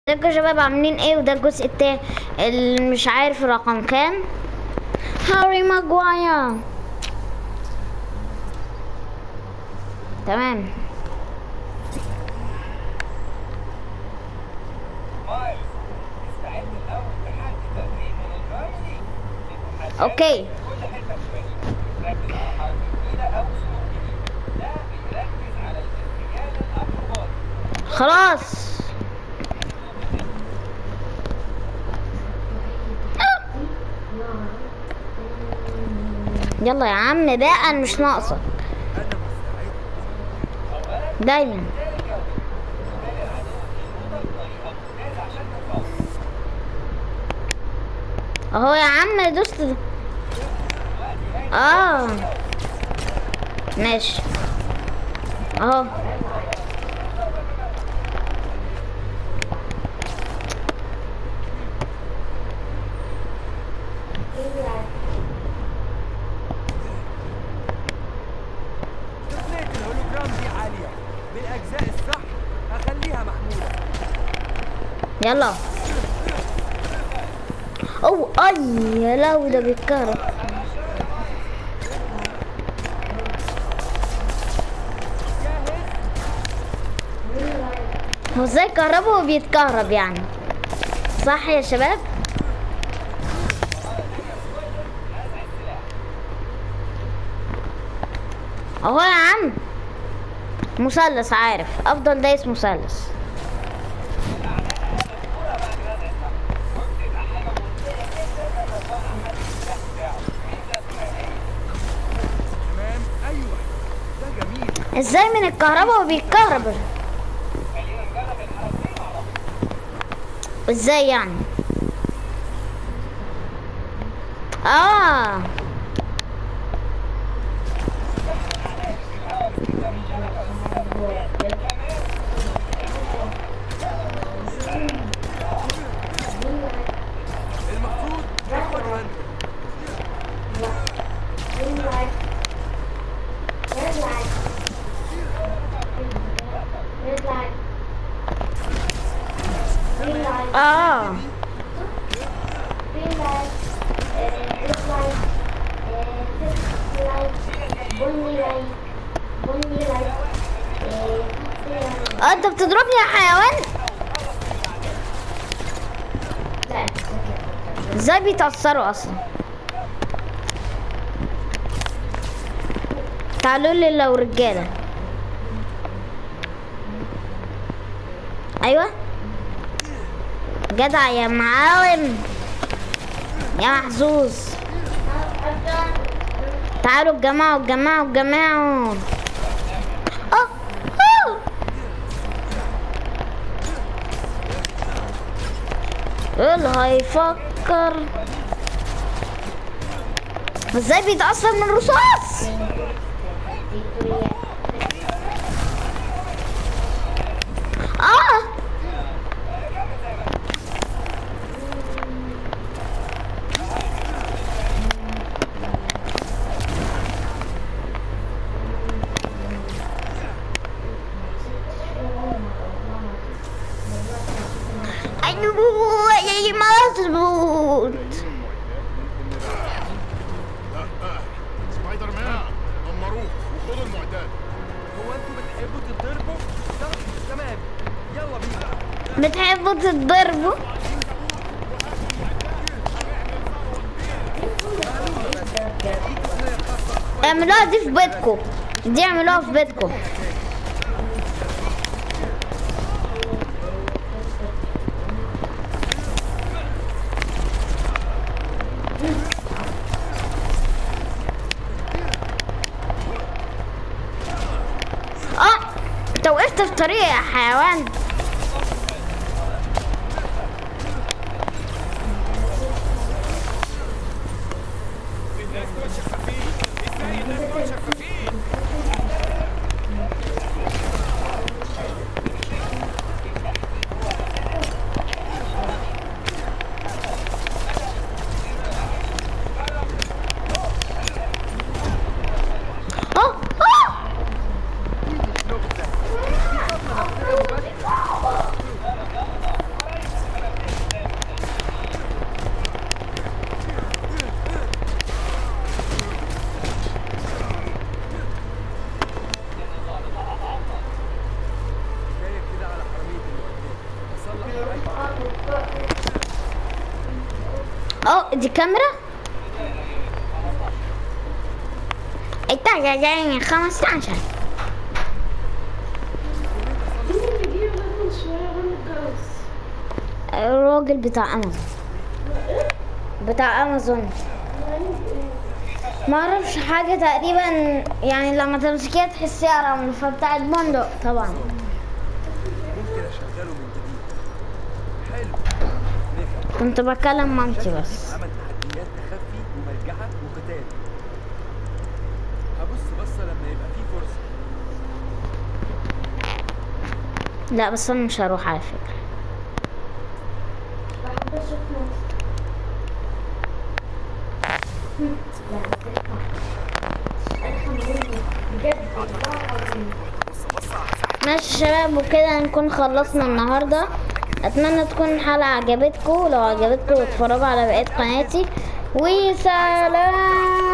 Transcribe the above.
ازيكم يا شباب عاملين ايه وده الجزء التاني اللي مش عارف رقم كام هاري ماجواير تمام مايلز استعد الاول تحدي تدريب من الجايري اوكي كل حته في الفريق ركز على حركه جديده او اسلوب جديد لا بيركز على الارتجال الاكروباتي خلاص يلا يا عم بقى انا مش ناقصك دايما اهو يا عم دوست اه ماشي اهو تقنية الهولوجرام دي عالية بالأجزاء الصح هخليها محمولة يلا او اي يا لو ده بيتكهرب هو ازاي كهربه وبيتكهرب يعني صح يا شباب اهو يا عم مثلث عارف افضل دايس مثلث تمام أيوة ده جميل ازاي من الكهرباء وبيتكهرب ازاي يعني اه المفروض تاخدها أنت اه آه، انت بتضربني يا حيوان ازاي بيتأثروا اصلا تعالوا لي لو رجاله ايوه جدع يا معاون يا محظوظ تعالوا اتجمعوا اتجمعوا اتجمعوا اه اه ايه اللي هيفكر ازاي بيتأثر من الرصاص اه ايوه يا مظبوط سبايدر مان دمروه وخدوا المعدات هو أنتوا بتحبوا تتضربوا؟ صح تمام يلا بينا بتحبوا تتضربوا اعملوها دي في بيتكم دي اعملوها في بيتكم اه انت وقفت في طريقي يا حيوان اه اه اه دي كاميرا التاجة جاي خمسة عشر الراجل بتاع امازون بتاع امازون ما اعرفش حاجة تقريبا يعني لما تمسكيها تحسيها رمل فبتاع البندق طبعا ممكن اشغله من جديد حلو نفع كنت بكلم مامتي بس عمل تحديات تخفي ومرجعة وقتال هبص بصة لما يبقى فيه فرصة لا بس انا مش هروح على فكرة ماشي يا شباب وكده نكون خلصنا النهارده اتمنى تكون الحلقه عجبتكم لو عجبتكم اتفرجوا على بقيه قناتي وسلام